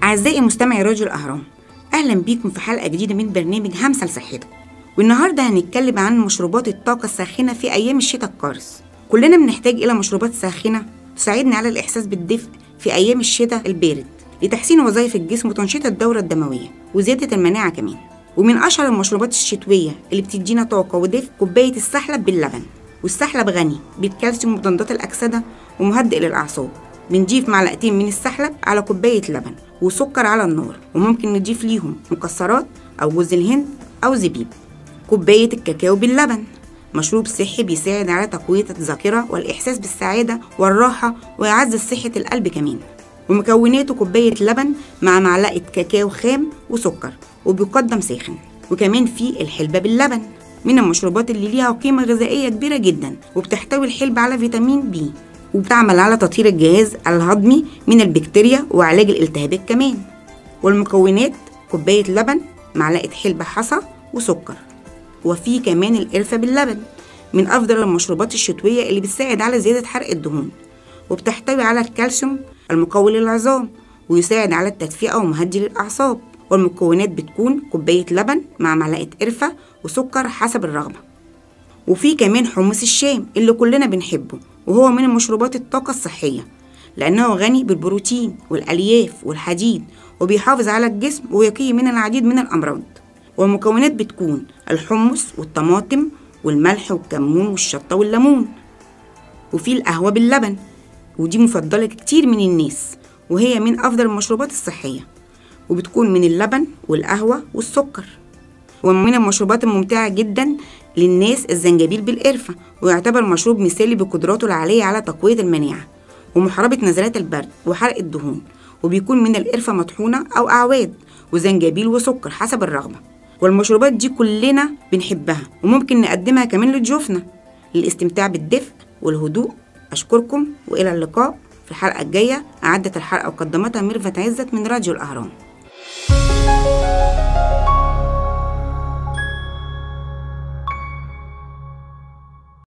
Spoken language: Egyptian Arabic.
أعزائي مستمعي راديو الأهرام أهلا بيكم في حلقة جديدة من برنامج همسة لصحتك والنهاردة هنتكلم عن مشروبات الطاقة الساخنة في أيام الشتاء القارس كلنا بنحتاج إلى مشروبات ساخنة تساعدنا على الإحساس بالدفء في أيام الشتاء البارد لتحسين وظائف الجسم وتنشيط الدورة الدموية وزيادة المناعة كمان ومن أشهر المشروبات الشتوية اللي بتدينا طاقة ودفء كوباية السحلب باللبن والسحلب غني بالكالسيوم ومضادات الأكسدة ومهدئ للأعصاب بنضيف معلقتين من السحلب على كوباية لبن وسكر على النار وممكن نضيف ليهم مكسرات أو جوز الهند أو زبيب كوباية الكاكاو باللبن مشروب صحي بيساعد على تقوية الذاكرة والإحساس بالسعادة والراحة ويعزز صحة القلب كمان ومكوناته كوباية لبن مع معلقة كاكاو خام وسكر وبيقدم ساخن وكمان في الحلبة باللبن من المشروبات اللي ليها قيمة غذائية كبيرة جدا وبتحتوي الحلبة على فيتامين بي وبتعمل على تطهير الجهاز الهضمي من البكتيريا وعلاج الالتهابات كمان والمكونات كوباية لبن معلقة حلبة حصى وسكر وفي كمان القرفة باللبن من أفضل المشروبات الشتوية اللي بتساعد على زيادة حرق الدهون وبتحتوي على الكالسيوم المقوي للعظام ويساعد على التدفئة ومهدي للأعصاب والمكونات بتكون كوباية لبن مع معلقة قرفة وسكر حسب الرغبة وفي كمان حمص الشام اللي كلنا بنحبه وهو من المشروبات الطاقة الصحية لأنه غني بالبروتين والألياف والحديد وبيحافظ على الجسم ويقيه من العديد من الأمراض والمكونات بتكون الحمص والطماطم والملح والكمون والشطة والليمون وفي القهوة باللبن ودي مفضلة كتير من الناس وهي من أفضل المشروبات الصحية وبتكون من اللبن والقهوة والسكر ومن المشروبات الممتعة جدا للناس الزنجبيل بالقرفة ويعتبر مشروب مثالي بقدراته العالية على تقوية المناعة ومحاربة نزلات البرد وحرق الدهون وبيكون من القرفة مطحونة أو أعواد وزنجبيل وسكر حسب الرغبة والمشروبات دي كلنا بنحبها وممكن نقدمها كمان لضيوفنا للاستمتاع بالدفء والهدوء أشكركم وإلى اللقاء في الحلقة الجاية أعدت الحلقة وقدمتها ميرفت عزت من راديو الأهرام